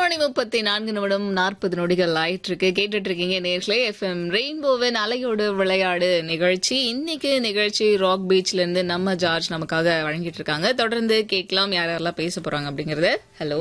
மணி முப்பத்தி நான்கு நிமிடம் நாற்பது நொடிகள் ஆயிட்டு இருக்கு கேட்டுட்டு இருக்கீங்க நேர்களே எஃப்எம் ரெயின்போவின் அலையோடு விளையாடு நிகழ்ச்சி இன்னைக்கு நிகழ்ச்சி ராக் பீச்ல இருந்து நம்ம ஜார்ஜ் நமக்காக வழங்கிட்டு இருக்காங்க தொடர்ந்து கேட்கலாம் யார் யாரெல்லாம் பேச போறாங்க அப்படிங்கறது hello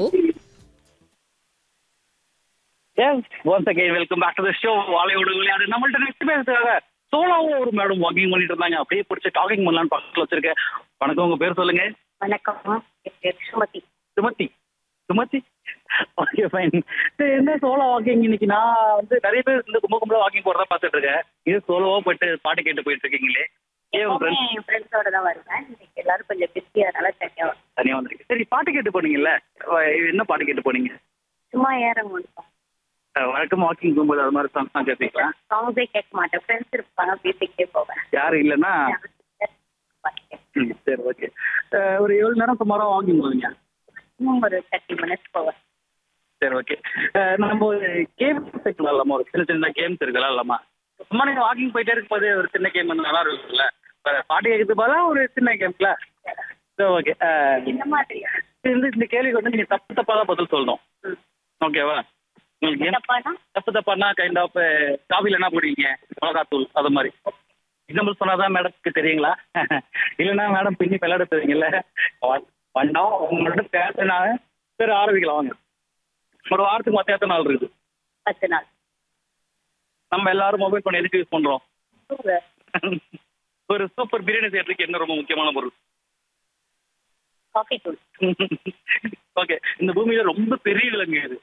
yes once again welcome back to the show வாழையோட விளையாடு நம்மள்ட்ட நெக்ஸ்ட் பேசுறாங்க சோலாவும் ஒரு மேடம் வாக்கிங் பண்ணிட்டு இருந்தாங்க அப்படியே பிடிச்சி டாக்கிங் பண்ணலான்னு பக்கத்துல வச்சிருக்கேன் வணக்கம் உங்க பேர் சொல்லுங்க வணக்கம் என் பேர் சுமதி சுமதி சுமதி ஓகே ஃபைன் சரி என்ன சோலோ வாக்கிங் இன்னைக்கு நான் வந்து நிறைய பேர் இந்த கும்ப கும்பல வாக்கிங் போறதா பார்த்துட்டு இருக்கேன் இது சோலோவா போயிட்டு பாட்டு கேட்டு போயிட்டு இருக்கீங்களே ஏன் உங்க எப்பவுமே ஃப்ரெண்ட்ஸ் என் ஃப்ரெண்ட்ஸோட தான் வருவேன் இன்னைக்கு எல்லாரும் கொஞ்சம் பிஸியா அதனால தனியா வரும். தனியா வந்திருக்கு சரி பாட்டு கேட்டு போனீங்கல்ல அஹ் என்ன பாட்டு கேட்டு போனீங்க சும்மா ஏற முடியும் அஹ் வழக்கமா வாக்கிங் போகும்போது அது மாதிரி சாங்ஸ் தான் கேட்பீங்களா சாங்ஸே கேட்க மாட்டேன் ஃப்ரெண்ட்ஸ் இருப்பாங்க பேசிக்கிட்டே போவேன் யாரும் இல்லைன்னா ம், சரி ஓகே ஒரு ஏழு நேரம் சுமாரா வாக்கிங் போவீங்க இன்னும் ஒரு தேர்ட்டி மினிட்ஸ் போவேன் சரி ஓகே நம்ம ஒரு கேம் இல்லாமா ஒரு சின்ன சின்ன கேம்ஸ் இருக்கலாம் இல்லாமா சும்மா நீங்க வாக்கிங் போயிட்டே இருக்கும்போது ஒரு சின்ன கேம் வந்து நல்லா இருக்கும்ல வேற பாட்டு கேட்கறது போல ஒரு சின்ன கேம்ஸ்ல சரி ஓகே இந்த மாதிரி இந்த இந்த கேள்விக்கு வந்து நீங்க தப்பு தப்பா தான் பதில் சொல்லணும் ஓகேவா உங்களுக்கு ஏன் தப்பானா தப்பு தப்பானா கைண்ட் ஆஃப் காபியில் என்ன போடுவீங்க மிளகாத்தூள் அது மாதிரி எக்ஸாம்பிள் சொன்னாதான் மேடத்துக்கு தெரியுங்களா இல்லைன்னா மேடம் பின்னி விளையாட தெரியுங்கல்ல வந்தோம் உங்கள்ட்ட பேசினா சரி ஆரம்பிக்கலாம் வாங்க ஒரு வாரத்துக்கு மொத்தம் எத்தனை நாள் இருக்குது பத்து நாள் நம்ம எல்லாரும் மொபைல் ஃபோன் எதுக்கு யூஸ் பண்றோம் தூங்க. ஒரு சூப்பர் பிரியாணி செய்யறதுக்கு என்ன ரொம்ப முக்கியமான பொருள் காஃபி தூள் ஓகே இந்த பூமியில ரொம்ப பெரிய விலங்கு இது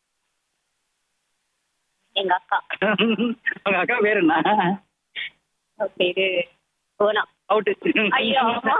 எங்க அக்கா உங்க அக்கா பேர் என்ன அவ பேரு சோனா அவுட்டு ஐயோ.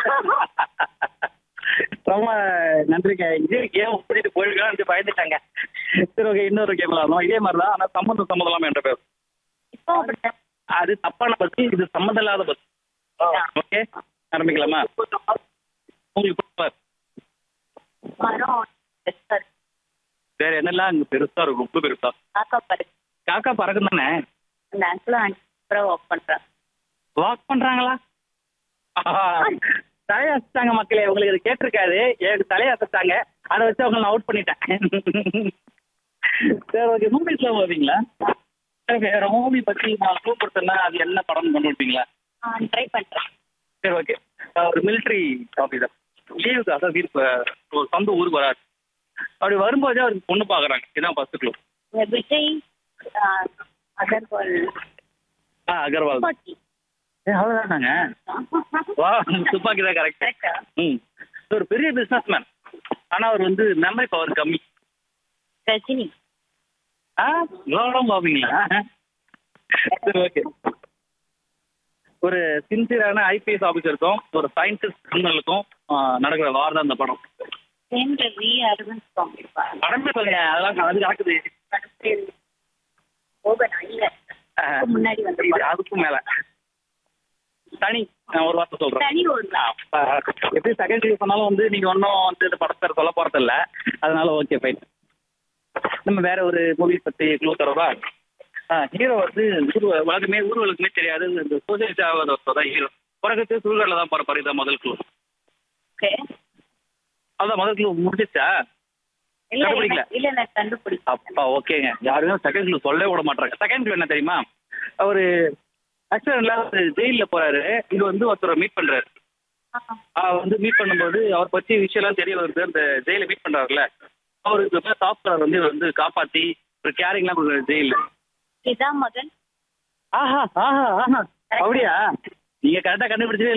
ரொம்ப நன்றிங்க இது கேம் கூட்டிட்டு போயிருக்கான்னு பயந்துட்டாங்க சரி ஓகே இன்னொரு கேம் விளாடணும் இதே மாதிரி தான் ஆனால் சம்மந்தம் சம்மந்தம் இல்லாம என்ற பேர் இப்போ அப்படித்தான் அது தப்பான பத்தி இது சம்மந்தம் இல்லாத பத்தி ஓகே ஆரம்பிக்கலாமா உங்களுக்கு பிடிச்ச மரம் பெருசா இருக்கு. வேற என்னெல்லாம் அங்க பெருசா இருக்கும் ரொம்ப பெருசா காக்கா பாரு காக்கா பறக்கும் தானே அந்த ஆக்சுவலா அப்புறம் ஒர்க் பண்றேன் வாக் பண்றாங்களா தலையசைச்சாங்க மக்களே உங்களுக்கு இது கேட்டிருக்காது எனக்கு தலையசைச்சாங்க அதை வச்சு அவங்க நான் அவுட் பண்ணிட்டேன் சரி ஓகே மூவிஸ்லாம் போவீங்களா சரி வேற மூவி பத்தி நான் க்ளூ கொடுத்தேன்னா அது என்ன படம் கொண்டு விட்டீங்களா ட்ரை பண்றேன் சரி ஓகே ஒரு மிலிட்ரி ஆஃபீஸர் லீவுக்கு அதான் வீடு ஒரு சொந்த ஊருக்கு வராரு அப்படி வரும்போதே அவருக்கு பொண்ணு பார்க்குறாங்க இதுதான் ஃபர்ஸ்ட் க்ளூ இந்த விஜய் ஆஹ், அகர்வால் ஆ அகர்வால் பாட்டி ஏ அவ்வளோதானாங்க வா துப்பாக்கி தான் கரெக்ட் கரெக்டா ம் இது ஒரு பெரிய பிசினஸ் மேன் ஆனா அவர் வந்து மெமரி பவர் கம்மி ரஜினி ஆ இவ்வளோ பாப்பீங்களா சரி ஓகே ஒரு சின்சியரான ஐபிஎஸ் ஆஃபீஸருக்கும் ஒரு சயின்டிஸ்ட் கிரிமினலுக்கும் நடக்கிற வார் தான் இந்த படம் சேர்ந்த வி அரவிந்த் சாமி இருப்பாங்க படமே சொல்லுங்க அதெல்லாம் அது நடக்குது ஓபன் இல்ல ஆ, முன்னாடி வந்து இது அதுக்கும் மேல தனி நான் ஒரு வார்த்தை சொல்றேன் தனி ஒரு அப்ப, எப்படி செகண்ட் ரிவ்யூ பண்ணாலும் வந்து நீங்க ஒன்றும் வந்து இந்த படத்தை சொல்ல போறது இல்ல அதனால ஓகே ஃபைன் நம்ம வேற ஒரு மூவி பத்தி க்ளூ தரவா ஹீரோ வந்து ஊர் உலகமே ஊர்களுக்குமே தெரியாது இந்த சோசியலிஸ்ட் ஆகாத தான் ஹீரோ பிறகு சுடுகாட்டில் தான் போற இதான் முதல் க்ளூ ஓகே அதான் முதல் க்ளூ முடிச்சிச்சா இல்ல கண்டுபிடிக்கல. இல்ல, இல்ல நான் கண்டுபிடிச்சேன் அப்பா ஓகேங்க யாருமே செகண்ட் க்ளூ சொல்லவே விட மாட்டாங்க செகண்ட் க்ளூ என்ன தெரியுமா அவரு ஆக்சிடென்ட்ல ஜெயிலில் போறாரு இங்க வந்து ஒருத்தரை மீட் பண்றாரு அவர் வந்து மீட் பண்ணும்போது அவர் பத்தி விஷயம்லாம் தெரிய வருது அந்த ஜெயில மீட் பண்றாருல அவருக்கு சாஃப்ட்வேர் வந்து இவர் வந்து காப்பாத்தி ஒரு கேரிங்லாம் கொடுக்குறாரு ஜெயில இதான் மகன் ஆஹா ஆஹா ஆஹா அப்படியா நீங்க கரெக்டா கண்டுபிடிச்சதே